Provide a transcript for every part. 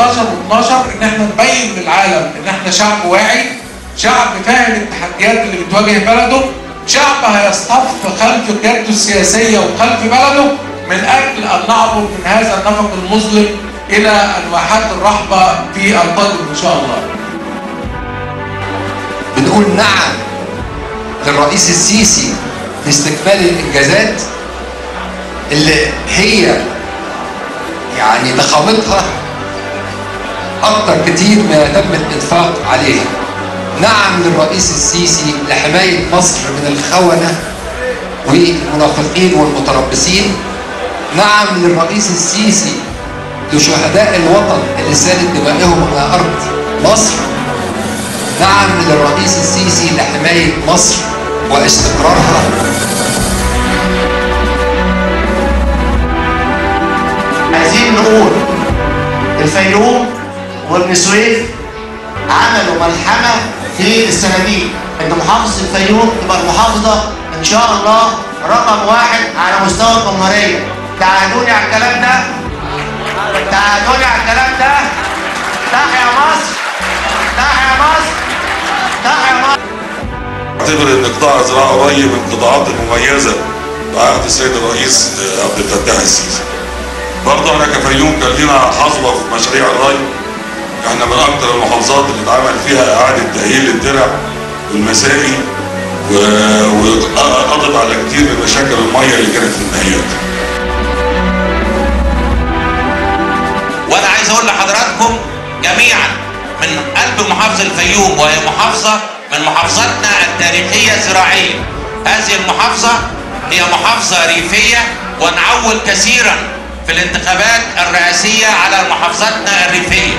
11 و12 ان احنا نبين للعالم ان احنا شعب واعي شعب فاهم التحديات اللي بتواجه بلده شعب هيصطف خلف قيادته السياسيه وخلف بلده من اجل ان نعبر من هذا النفق المظلم الى الواحات الرحبه في القادم ان شاء الله. بنقول نعم للرئيس السيسي لاستكمال الانجازات اللي هي يعني ضخامتها اكتر كتير ما تم الاتفاق عليها نعم للرئيس السيسي لحمايه مصر من الخونه والمنافقين والمتربصين نعم للرئيس السيسي لشهداء الوطن اللي سالت دمائهم على ارض مصر نعم للرئيس السيسي لحمايه مصر واستقرارها عايزين نقول الفيوم وابن سويف عملوا ملحمه في الصناديق ان محافظه الفيوم تبقى المحافظه ان شاء الله رقم واحد على مستوى الجمهوريه تعهدوني على الكلام ده تعهدوني على الكلام ده تحيا مصر تحيا مصر تحيا مصر اعتبر ان قطاع الزراعه قريب من القطاعات المميزه بعهد السيد الرئيس عبد الفتاح السيسي. برضه احنا كفيوم كان لنا حظوه في مشاريع الري احنا من اكثر المحافظات اللي اتعمل فيها اعاده تاهيل الترع والمسائي و- وقضت على كتير من مشاكل الميه اللي كانت في النهايات. وانا عايز اقول لحضراتكم جميعا من قلب محافظه الفيوم وهي محافظه من محافظاتنا التاريخيه الزراعيه هذه المحافظه هي محافظه ريفيه ونعول كثيرا في الانتخابات الرئاسيه على محافظاتنا الريفيه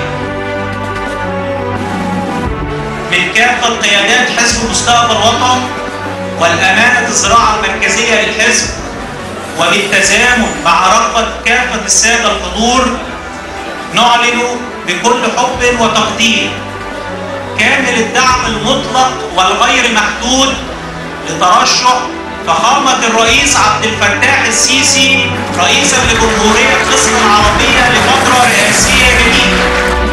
من كافة قيادات حزب مستقبل وطن والأمانة الزراعة المركزية للحزب وبالتزامن مع رغبة كافة السادة الحضور نعلن بكل حب وتقدير كامل الدعم المطلق والغير محدود لترشح فخامة الرئيس عبد الفتاح السيسي رئيسا لجمهورية مصر العربية لفترة رئاسية جديدة